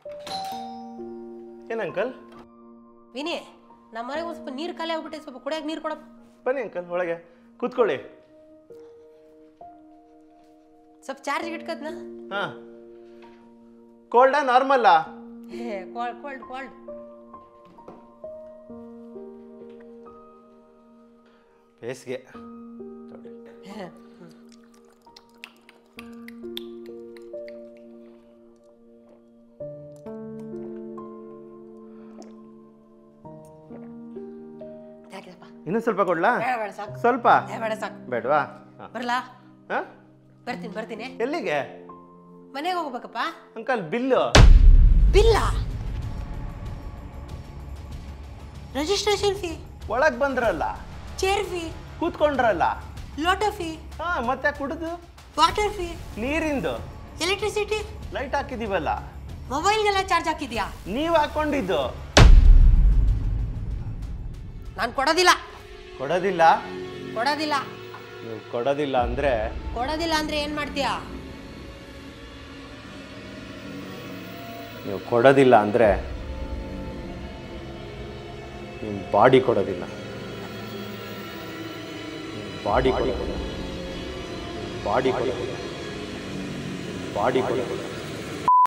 ಏನು ಅಂಕಲ್ ವಿನಿ ನಮ್ಮ ಮನೆಗೆ ಒಂದು ಸ್ವಲ್ಪ ನೀರು ಖಾಲಿ ಆಗ್ಬಿಟ್ಟೆ ಸ್ವಲ್ಪ ಕುಡಿಯಕ್ಕೆ ನೀರು ಕೊಡಪ್ಪ ಬನ್ನಿ ಅಂಕಲ್ ಒಳಗೆ ಕೂತ್ಕೊಳ್ಳಿ ಸ್ವಲ್ಪ ಚಾರ್ಜ್ ಇಟ್ಕದ್ನ ಹಾಂ ಕೋಲ್ಡಾ ನಾರ್ಮಲ್ಲಾ ಏ ಕೋಲ್ಡ್ ಕೋಲ್ಡ್ ಕೋಲ್ಡ್ ಬೇಸಿಗೆ ಯಾಕೆಪ್ಪ ಇನ್ನೂ ಸ್ವಲ್ಪ ಕೊಡ್ಲಾ ಬೇಡ ಬೇಡ ಸಾಕು ಸ್ವಲ್ಪ ಏ, ಬೇಡ ಸಾಕು ಬೇಡವಾ ಹಾಂ ಬರಲಾ ಹಾಂ ಬರ್ತೀನಿ ಬರ್ತೀನಿ ಎಲ್ಲಿಗೆ ಮನೆಗೆ ಹೋಗ್ಬೇಕಪ್ಪ ಅಂಕಲ್ ಬಿಲ್ಲು ಬಿಲ್ಲ ರಿಜಿಸ್ಟ್ರೇಷನ್ ಫೀ ಒಳಗೆ ಬಂದ್ರಲ್ಲ ಚೇರ್ ಫೀ ಕೂತ್ಕೊಂಡ್ರಲ್ಲ ಲೋಟ ಫೀ ಹಾಂ ಮತ್ತೆ ಕುಡಿದು ವಾಟರ್ ಫೀ ನೀರಿಂದು ಎಲೆಕ್ಟ್ರಿಸಿಟಿ ಲೈಟ್ ಹಾಕಿದೀವಲ್ಲ ಮೊಬೈಲ್ಗೆಲ್ಲ ಚಾರ್ಜ್ ಹಾಕಿದ್ಯಾ ನೀವು ಹಾಕೊಂಡಿದ್ದು ನಾನು ಕೊಡೋದಿಲ್ಲ ಕೊಡೋದಿಲ್ಲ ಕೊಡೋದಿಲ್ಲ ನೀವು ಕೊಡೋದಿಲ್ಲ ಅಂದರೆ ಕೊಡೋದಿಲ್ಲ ಅಂದ್ರೆ ಏನು ಮಾಡ್ತೀಯಾ ನೀವು ಕೊಡೋದಿಲ್ಲ ಅಂದರೆ ನಿಮ್ಮ ಬಾಡಿ ಕೊಡೋದಿಲ್ಲ ಬಾಡಿ ಕೊಡೋದಿಲ್ಲ ಬಾಡಿ ಕೊಡೋದಿಲ್ಲ ಬಾಡಿ ಕೊಡೋದಿಲ್ಲ